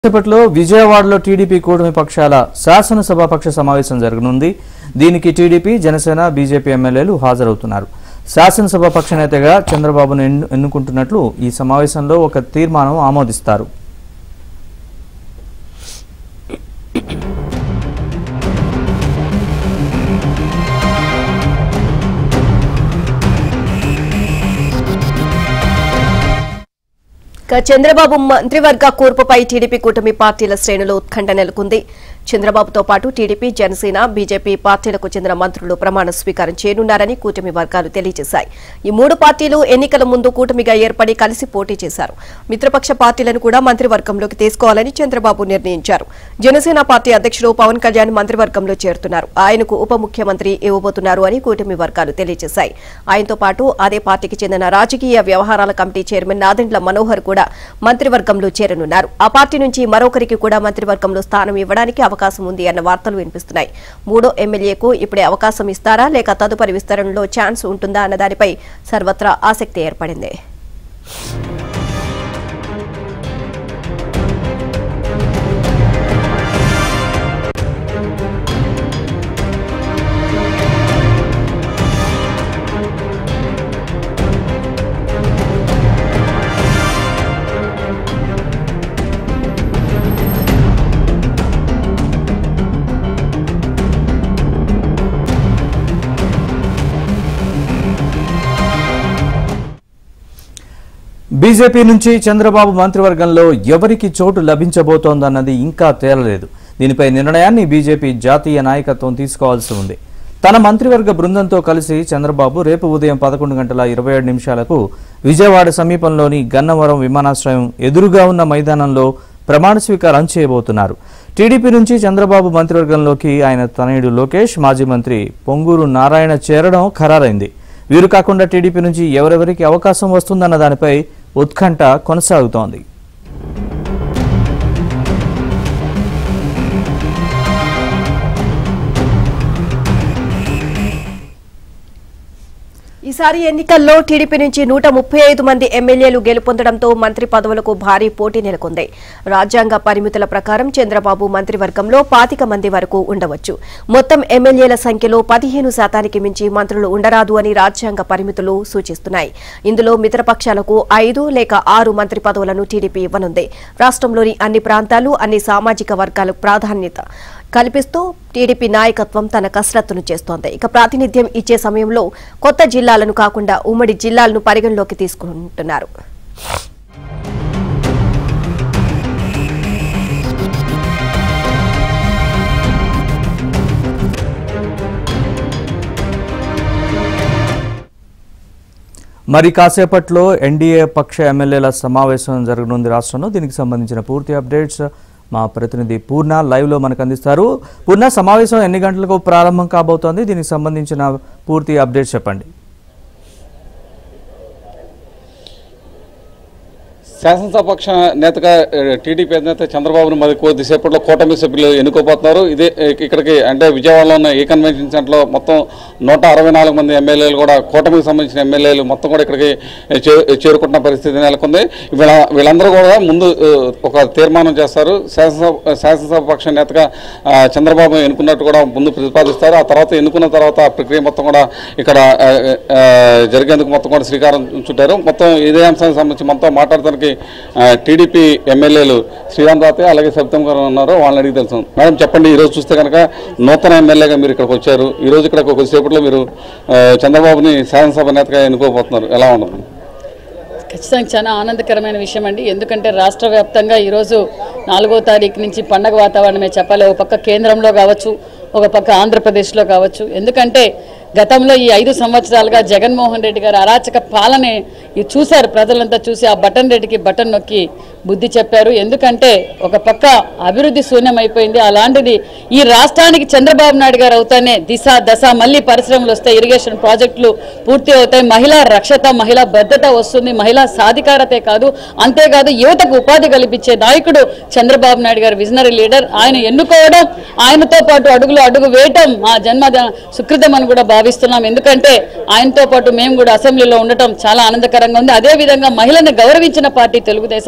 సేపట్లో విజయవాడలో టీడీపీ కూటమి పక్షాల శాసనసభాపక్ష సమావేశం జరగనుంది దీనికి టీడీపీ జనసేన బీజేపీ ఎమ్మెల్యేలు హాజరవుతున్నారు శాసనసభాపక్ష నేతగా చంద్రబాబును ఎన్ను- ఎన్నుకుంటున్నట్లు ఈ సమావేశంలో ఒక తీర్మానం ఆమోదిస్తారు ఇక చంద్రబాబు మంత్రివర్గ కూర్పుపై టీడీపీ కూటమి పార్టీల శ్రేణులు ఉత్కంఠ నెలకొంది చంద్రబాబుతో పాటు టీడీపీ జనసేన బీజేపీ పార్టీలకు చెందిన మంత్రులు ప్రమాణ స్వీకారం చేయనున్నారని కూటమి వర్గాలు తెలియజేశాయి ఈ మూడు పార్టీలు ఎన్నికల ముందు కూటమిగా ఏర్పడి కలిసి పోటీ చేశారు మిత్రపక్ష పార్టీలను కూడా మంత్రివర్గంలోకి తీసుకోవాలని చంద్రబాబు నిర్ణయించారు జనసేన పార్టీ అధ్యక్షుడు పవన్ కళ్యాణ్ మంత్రివర్గంలో చేరుతున్నారు ఆయనకు ఉప ముఖ్యమంత్రి ఇవ్వబోతున్నారు అని కూటమి వర్గాలు తెలియజేశాయి ఆయనతో పాటు అదే పార్టీకి చెందిన రాజకీయ వ్యవహారాల కమిటీ చైర్మన్ నాదెండ్ల మనోహర్ కూడా మంత్రివర్గంలో చేరనున్నారు ఆ పార్టీ నుంచి మరొకరికి కూడా మంత్రివర్గంలో స్థానం ఇవ్వడానికి అవకాశం ఉంది అన్న వార్తలు వినిపిస్తున్నాయి మూడో ఎమ్మెల్యేకు ఇప్పుడే అవకాశం ఇస్తారా లేక తదుపరి విస్తరణలో ఛాన్స్ ఉంటుందా అన్న దానిపై సర్వత్రా ఆసక్తి ఏర్పడింది బీజేపీ నుంచి చంద్రబాబు మంత్రివర్గంలో ఎవరికి చోటు లభించబోతోందన్నది ఇంకా తేలలేదు దీనిపై నిర్ణయాన్ని బీజేపీ జాతీయ నాయకత్వం తీసుకోవాల్సి ఉంది తన మంత్రివర్గ బృందంతో కలిసి చంద్రబాబు రేపు ఉదయం పదకొండు గంటల ఇరవై ఏడు నిమిషాలకు విజయవాడ సమీపంలోని గన్నవరం విమానాశ్రయం ఎదురుగా ఉన్న మైదానంలో ప్రమాణ స్వీకారం చేయబోతున్నారు టీడీపీ నుంచి చంద్రబాబు మంత్రివర్గంలోకి ఆయన తనయుడు లోకేష్ మాజీ మంత్రి పొంగూరు నారాయణ చేరడం ఖరారైంది వీరు కాకుండా టీడీపీ నుంచి ఎవరెవరికి అవకాశం వస్తుందన్న దానిపై ఉత్కంఠ కొనసాగుతోంది ఈసారి ఎన్నికల్లో టీడీపీ నుంచి నూట ముప్పై ఐదు మంది ఎమ్మెల్యేలు గెలుపొందడంతో మంత్రి పదవులకు భారీ పోటీ నెలకొంది రాజ్యాంగ పరిమితుల ప్రకారం చంద్రబాబు మంత్రివర్గంలో పాతిక మంది వరకు ఉండవచ్చు మొత్తం ఎమ్మెల్యేల సంఖ్యలో పదిహేను శాతానికి మించి మంత్రులు ఉండరాదు అని రాజ్యాంగ పరిమితులు సూచిస్తున్నాయి ఇందులో మిత్రపక్షాలకు ఐదు లేక ఆరు మంత్రి పదవులను టీడీపీ ఇవ్వనుంది రాష్ట్రంలోని అన్ని ప్రాంతాలు అన్ని సామాజిక వర్గాలకు ప్రాధాన్యత కల్పిస్తూ టీడీపీ నాయకత్వం తన కసరత్తును చేస్తోంది ఇక ప్రాతినిధ్యం ఇచ్చే సమయంలో కొత్త జిల్లాలను కాకుండా ఉమ్మడి జిల్లాలను పరిగణలోకి తీసుకుంటున్నారు మరి కాసేపట్లో ఎన్డీఏ పక్ష ఎమ్మెల్యేల సమావేశం జరగనుంది రాష్ట్రంలో దీనికి సంబంధించిన పూర్తి అప్డేట్స్ మా ప్రతినిధి పూర్ణ లైవ్లో మనకు అందిస్తారు పూర్ణ సమావేశం ఎన్ని గంటలకు ప్రారంభం కాబోతోంది దీనికి సంబంధించిన పూర్తి అప్డేట్స్ చెప్పండి శాసనసభాపక్ష నేతగా ఏ, టీడీపీ అధినేత చంద్రబాబును మరి కొద్దిసేపట్లో కూటమి సభ్యులు ఎన్నుకోబోతున్నారు ఇదే ఏ, ఇక్కడికి అంటే విజయవాడలో ఉన్న ఈ కన్వెన్షన్ సెంటర్లో మొత్తం నూట అరవై నాలుగు మంది ఎమ్మెల్యేలు కూడా కూటమికి సంబంధించిన ఎమ్మెల్యేలు మొత్తం కూడా ఇక్కడికి చే- చేరుకుంటున్న పరిస్థితి నెలకొంది వీళ్ళ వీళ్ళందరూ కూడా ముందు ఏ, ఒక తీర్మానం చేస్తారు శాసనసభ శాసనసభాపక్ష నేతగా ఆ, చంద్రబాబు ఎన్నుకున్నట్టు కూడా ముందు ప్రతిపాదిస్తారు ఆ తర్వాత ఎన్నుకున్న తర్వాత ఆ ప్రక్రియ మొత్తం కూడా ఇక్కడ ఆ, ఆ, జరిగేందుకు మొత్తం కూడా శ్రీకారం చుట్టారు మొత్తం ఇదే అంశానికి సంబంధించి మొత్తం మాట్లాడటానికి ఆ, టీడీపీ ఎమ్మెల్యేలు శ్రీరామ్ రాతే అలాగే సబితం గారు ఉన్నారు వాళ్ళని అడిగి తెలుసు మేడం చెప్పండి ఈ రోజు చూస్తే కనుక నూతన ఎమ్మెల్యేగా మీరు ఇక్కడికి వచ్చారు ఈ రోజు ఇక్కడ కొద్దిసేపట్లో మీరు ఆ, చంద్రబాబుని శాసనసభ నేతగా ఎన్నుకోబోతున్నారు ఎలా ఉండదు ఖచ్చితంగా చాలా ఆనందకరమైన విషయం అండి ఎందుకంటే రాష్ట్ర వ్యాప్తంగా ఈరోజు నాలుగో తారీఖు నుంచి పండగ వాతావరణమే చెప్పాలి ఒక పక్క కేంద్రంలో కావచ్చు ఒక పక్క ఆంధ్రప్రదేశ్లో కావచ్చు ఎందుకంటే గతంలో ఈ ఐదు సంవత్సరాలుగా జగన్మోహన్ రెడ్డి గారు అరాచక పాలనే ఇది చూశారు ప్రజలంతా చూసి ఆ బటన్ రెడ్డికి బటన్ నొక్కి బుద్ధి చెప్పారు ఎందుకంటే ఒక పక్క అభివృద్ధి శూన్యమైపోయింది అలాంటిది ఈ రాష్ట్రానికి చంద్రబాబు నాయుడు గారు అవుతానే దిశ దశ మళ్ళీ పరిశ్రమలు వస్తాయి ఇరిగేషన్ ప్రాజెక్టులు పూర్తి అవుతాయి మహిళా రక్షత మహిళా భద్రత వస్తుంది మహిళా సాధికారతే కాదు అంతేకాదు యువతకు ఉపాధి కల్పించే నాయకుడు చంద్రబాబు నాయుడు గారు విజనరీ లీడర్ ఆయన ఎన్నుకోవడం ఆయనతో పాటు అడుగులు అడుగు వేయటం మా జన్మ సుకృతం అని కూడా భావిస్తున్నాం ఎందుకంటే ఆయనతో పాటు మేము కూడా అసెంబ్లీలో ఉండటం చాలా ఆనందకరంగా ఉంది అదే విధంగా మహిళను గౌరవించిన పార్టీ తెలుగుదేశం పార్టీ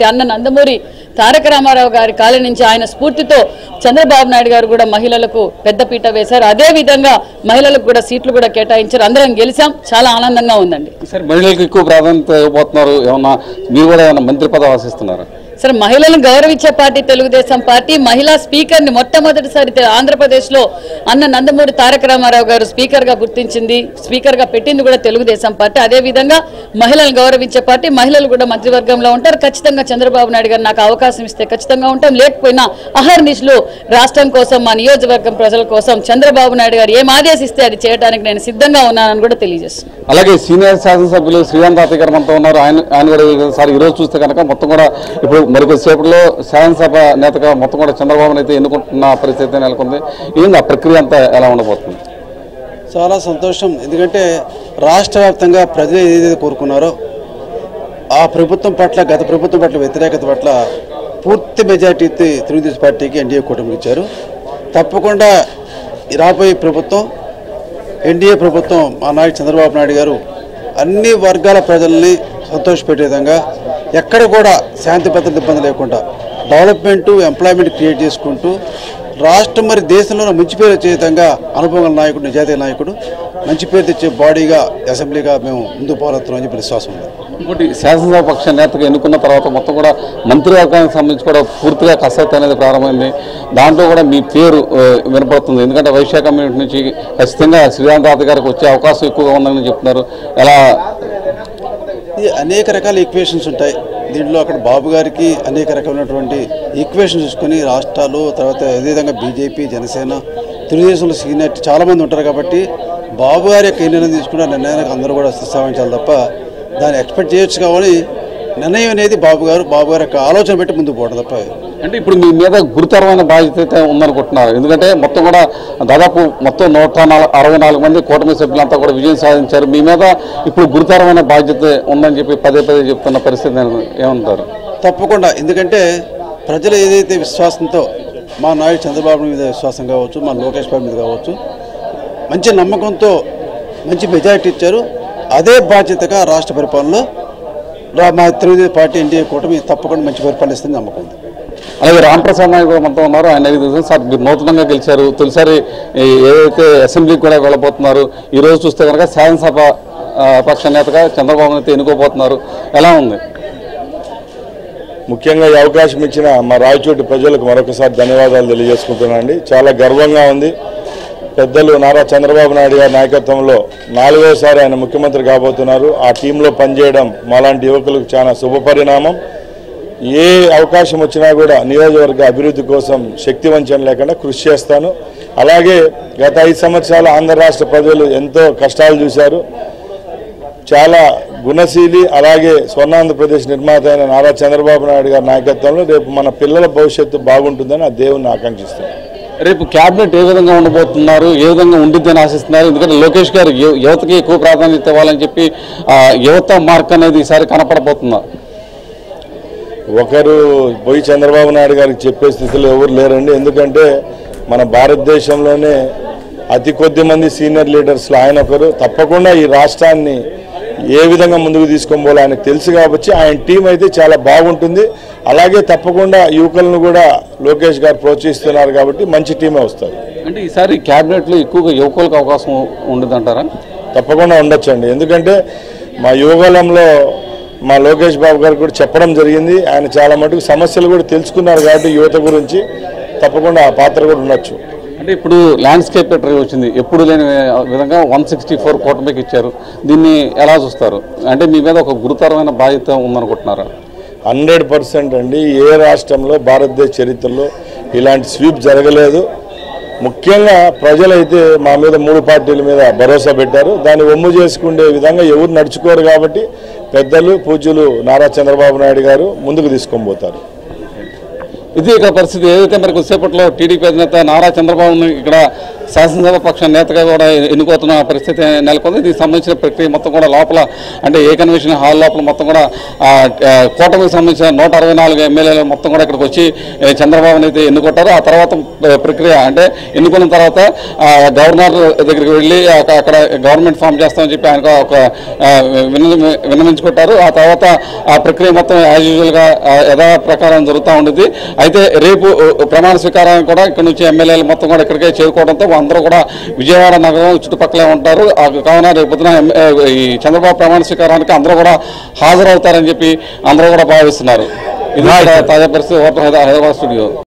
అన్న నందమూరి తారక రామారావు గారి కాలం నుంచి ఆయన స్ఫూర్తితో చంద్రబాబు నాయుడు గారు కూడా మహిళలకు పెద్దపీట వేశారు అదే విధంగా మహిళలకు కూడా సీట్లు కూడా కేటాయించారు అందరం గెలిచాం చాలా ఆనందంగా ఉందండి సరే మహిళలకు ఎక్కువ ప్రాధాన్యత ఇవ్వబోతున్నారు ఏమన్నా మీరు కూడా ఏమన్నా మంత్రి పదవి ఆశిస్తున్నారా సరే మహిళలను గౌరవించే పార్టీ తెలుగుదేశం పార్టీ మహిళా స్పీకర్ ని మొట్టమొదటిసారి తె- ఆంధ్రప్రదేశ్ లో అన్న నందమూరి తారక రామారావు గారు స్పీకర్ గా గుర్తించింది స్పీకర్ గా పెట్టింది కూడా తెలుగుదేశం పార్టీ అదే విధంగా మహిళలను గౌరవించే పార్టీ మహిళలు కూడా మంత్రివర్గంలో ఉంటారు ఖచ్చితంగా చంద్రబాబు నాయుడు గారు నాకు అవకాశం ఇస్తే ఖచ్చితంగా ఉంటాం లేకపోయినా అహర్నిశలు రాష్ట్రం కోసం మా నియోజకవర్గం ప్రజల కోసం చంద్రబాబు నాయుడు గారు ఏం ఆదేశిస్తే అది చేయడానికి నేను సిద్ధంగా ఉన్నానని కూడా తెలియజేస్తున్నాను అలాగే సీనియర్ శాసనసభ్యులు శ్రీకాంత్ తాతయ్య గారు మనతో ఉన్నారు ఆయన ఆయన కూడా సార్ ఈ రోజు చూస్తే కనుక మొత్తం కూడా ఇప్పుడు మరికొద్దిసేపట్లో శాసనసభ నేతగా మొత్తం కూడా చంద్రబాబును అయితే ఎన్నుకుంటున్న పరిస్థితి నెలకొంది ఏంది ఆ ప్రక్రియ అంతా ఎలా ఉండబోతుంది చాలా సంతోషం ఎందుకంటే రాష్ట్ర వ్యాప్తంగా ప్రజలు ఏదైతే కోరుకున్నారో ఆ ప్రభుత్వం పట్ల గత ప్రభుత్వం పట్ల వ్యతిరేకత పట్ల పూర్తి మెజార్టీ తెలుగుదేశం పార్టీకి ఎన్డీఏ కూటమికి ఇచ్చారు తప్పకుండా ఈ రాబోయే ప్రభుత్వం ఎన్డీఏ ప్రభుత్వం మా నాయకుడు చంద్రబాబు నాయుడు గారు అన్ని వర్గాల ప్రజల్ని సంతోషపెట్టే విధంగా ఎక్కడ కూడా శాంతి భద్రత ఇబ్బంది లేకుండా డెవలప్మెంట్ ఎంప్లాయ్మెంట్ క్రియేట్ చేసుకుంటూ రాష్ట్రం మరి దేశంలో మంచి పేరు వచ్చే విధంగా అనుభవం గల నాయకుడు నిజాయితీ నాయకుడు మంచి పేరు తెచ్చే బాడీగా అసెంబ్లీగా మేము ముందు పోరాడుతున్నామని చెప్పి విశ్వాసం ఉంది ఇంకోటి శాసనసభ పక్ష నేతగా ఎన్నుకున్న తర్వాత మొత్తం కూడా మంత్రివర్గానికి సంబంధించి కూడా పూర్తిగా కసరత్తు అనేది ప్రారంభమైంది దాంట్లో కూడా మీ పేరు ఆ, వినపడుతుంది ఎందుకంటే వైశాఖ కమ్యూనిటీ నుంచి ఖచ్చితంగా శ్రీకాంత్ తాతయ్య గారికి వచ్చే అవకాశం ఎక్కువగా ఉందని చెప్తున్నారు ఎలా ఇది అనేక రకాల ఈక్వేషన్స్ ఉంటాయి దీంట్లో అక్కడ బాబు గారికి అనేక రకమైనటువంటి ఈక్వేషన్స్ చూసుకొని రాష్ట్రాలు తర్వాత అదేవిధంగా బీజేపీ జనసేన తెలుగుదేశంలో సీనియర్ చాలామంది ఉంటారు కాబట్టి బాబు గారి యొక్క ఏ నిర్ణయం తీసుకున్న ఆ నిర్ణయానికి అందరూ కూడా స్థాపించాలి తప్ప దాన్ని ఎక్స్పెక్ట్ చేయొచ్చు కాబట్టి నిర్ణయం అనేది బాబు గారు బాబు గారి యొక్క ఆలోచన పెట్టి ముందుకు పోవడం తప్ప అంటే ఇప్పుడు మీ మీద గురుతరమైన బాధ్యత అయితే ఉందనుకుంటున్నారు ఎందుకంటే మొత్తం కూడా దాదాపు మొత్తం నూట నాలుగు అరవై నాలుగు మంది కూటమి సభ్యులంతా కూడా విజయం సాధించారు మీ మీద ఇప్పుడు గురుతరమైన బాధ్యత ఉందని చెప్పి పదే పదే చెప్తున్న పరిస్థితి నేను ఏమంటారు తప్పకుండా ఎందుకంటే ప్రజలు ఏదైతే విశ్వాసంతో మా నాయుడు చంద్రబాబు మీద విశ్వాసం కావచ్చు మా లోకేష్ బాబు మీద కావచ్చు మంచి నమ్మకంతో మంచి మెజారిటీ ఇచ్చారు అదే బాధ్యతగా రాష్ట్ర పరిపాలనలో రా- మా తెలుగుదేశం పార్టీ ఎన్డీఏ కూటమి తప్పకుండా మంచి పరిపాలన ఇస్తుంది నమ్మకం ఉంది అలాగే రామప్రసాద్ నాయుడు కూడా మనతో ఉన్నారు ఆయన అడిగి తెలుసు సార్ మీరు నూతనంగా గెలిచారు తొలిసారి ఈ ఏదైతే అసెంబ్లీకి కూడా వెళ్ళబోతున్నారు ఈ రోజు చూస్తే కనుక శాసనసభ ఆ, పక్ష నేతగా చంద్రబాబు అయితే ఎన్నుకోబోతున్నారు ఎలా ఉంది ముఖ్యంగా ఈ అవకాశం ఇచ్చిన మా రాయచోటి ప్రజలకు మరొకసారి ధన్యవాదాలు తెలియజేసుకుంటున్నానండి చాలా గర్వంగా ఉంది పెద్దలు నారా చంద్రబాబు నాయుడు గారి నాయకత్వంలో నాలుగోసారి ఆయన ముఖ్యమంత్రి కాబోతున్నారు ఆ టీంలో పనిచేయడం మాలాంటి యువకులకు చాలా శుభపరిణామం ఏ అవకాశం వచ్చినా కూడా నియోజకవర్గ అభివృద్ధి కోసం శక్తి వంచన లేకుండా కృషి చేస్తాను అలాగే గత ఐదు సంవత్సరాలు ఆంధ్ర రాష్ట్ర ప్రజలు ఎంతో కష్టాలు చూశారు చాలా గుణశీలి అలాగే స్వర్ణాంధ్రప్రదేశ్ నిర్మాత అయిన నారా చంద్రబాబు నాయుడు గారి నాయకత్వంలో రేపు మన పిల్లల భవిష్యత్తు బాగుంటుందని ఆ దేవుని ఆకాంక్షిస్తున్నాను రేపు క్యాబినెట్ ఏ విధంగా ఉండబోతున్నారు ఏ విధంగా ఉండిద్దని ఆశిస్తున్నారు ఎందుకంటే లోకేష్ గారు యు- యువతకి ఎక్కువ ప్రాధాన్యత ఇవ్వాలని చెప్పి ఆ, యువత మార్క్ అనేది ఈసారి కనపడబోతున్నారు ఒకరు పోయి చంద్రబాబు నాయుడు గారికి చెప్పే స్థితిలో ఎవరు లేరండి ఎందుకంటే మన భారతదేశంలోనే అతి కొద్ది మంది సీనియర్ లీడర్స్లో ఆయన ఒకరు తప్పకుండా ఈ రాష్ట్రాన్ని ఏ విధంగా ముందుకు తీసుకొని పోలో ఆయనకు తెలుసు కాబట్టి ఆయన టీం అయితే చాలా బాగుంటుంది అలాగే తప్పకుండా యువకులను కూడా లోకేష్ గారు ప్రోత్సహిస్తున్నారు కాబట్టి మంచి టీమే వస్తారు అంటే ఈసారి క్యాబినెట్లో ఎక్కువగా యువకులకు అవకాశం ఉండదంటారా తప్పకుండా ఉండొచ్చండి ఎందుకంటే మా యువకాలంలో మా లోకేష్ బాబు గారు కూడా చెప్పడం జరిగింది ఆయన చాలా మటుకు సమస్యలు కూడా తెలుసుకున్నారు కాబట్టి యువత గురించి తప్పకుండా ఆ పాత్ర కూడా ఉండొచ్చు అంటే ఇప్పుడు ల్యాండ్స్కేప్ ట్రీ వచ్చింది ఎప్పుడు లేని విధంగా వన్ సిక్స్టీ ఫోర్ కూటమికి ఇచ్చారు దీన్ని ఎలా చూస్తారు అంటే మీ మీద ఒక గురుతరమైన బాధ్యత ఉందనుకుంటున్నారా హండ్రెడ్ పర్సెంట్ అండి ఏ రాష్ట్రంలో భారతదేశ చరిత్రలో ఇలాంటి స్వీప్ జరగలేదు ముఖ్యంగా ప్రజలైతే మా మీద మూడు పార్టీల మీద భరోసా పెట్టారు దాన్ని ఒమ్ము చేసుకునే విధంగా ఎవరు నడుచుకోరు కాబట్టి పెద్దలు పూజ్యులు నారా చంద్రబాబు నాయుడు గారు ముందుకు తీసుకొని పోతారు ఇది ఇక్కడ పరిస్థితి ఏదైతే మరి కొద్దిసేపట్లో టీడీపీ అధినేత నారా చంద్రబాబును ఇక్కడ శాసనసభ పక్ష నేతగా కూడా ఎన్నుకోతున్న పరిస్థితి నెలకొంది దీనికి సంబంధించిన ప్రక్రియ మొత్తం కూడా లోపల అంటే ఏ కన్వెన్షన్ హాల్ లోపల మొత్తం కూడా ఆ, ఆ, కూటమికి సంబంధించిన నూట అరవై నాలుగు ఎమ్మెల్యేలు మొత్తం కూడా ఇక్కడికి వచ్చి ఏ, చంద్రబాబుని అయితే ఎన్నుకుంటారు ఆ తర్వాత ఆ, ప్రక్రియ అంటే ఎన్నుకున్న తర్వాత ఆ, గవర్నర్ దగ్గరికి వెళ్ళి అక్క- అక్కడ గవర్నమెంట్ ఫామ్ చేస్తామని చెప్పి ఆయన ఒక ఆ, విన్న- విన్నవించుకుంటారు ఆ తర్వాత ఆ ప్రక్రియ మొత్తం యాజ్ యూజువల్గా యథా ప్రకారం జరుగుతూ ఉండేది అయితే రేపు ఆ, ప్రమాణ స్వీకారానికి కూడా ఇక్కడ నుంచి ఎమ్మెల్యేలు మొత్తం కూడా ఇక్కడికే చేరుకోవడంతో అందరూ కూడా విజయవాడ నగరం చుట్టుపక్కలే ఉంటారు ఆ కావున రేపు పొద్దున ఎమ్- ఆ, ఈ చంద్రబాబు ప్రమాణ స్వీకారానికి అందరూ కూడా హాజరవుతారని చెప్పి అందరూ కూడా భావిస్తున్నారు ఇది ఇక్కడ తాజా పరిస్థితి ఓటర్ హైదరాబాద్ స్టూడియో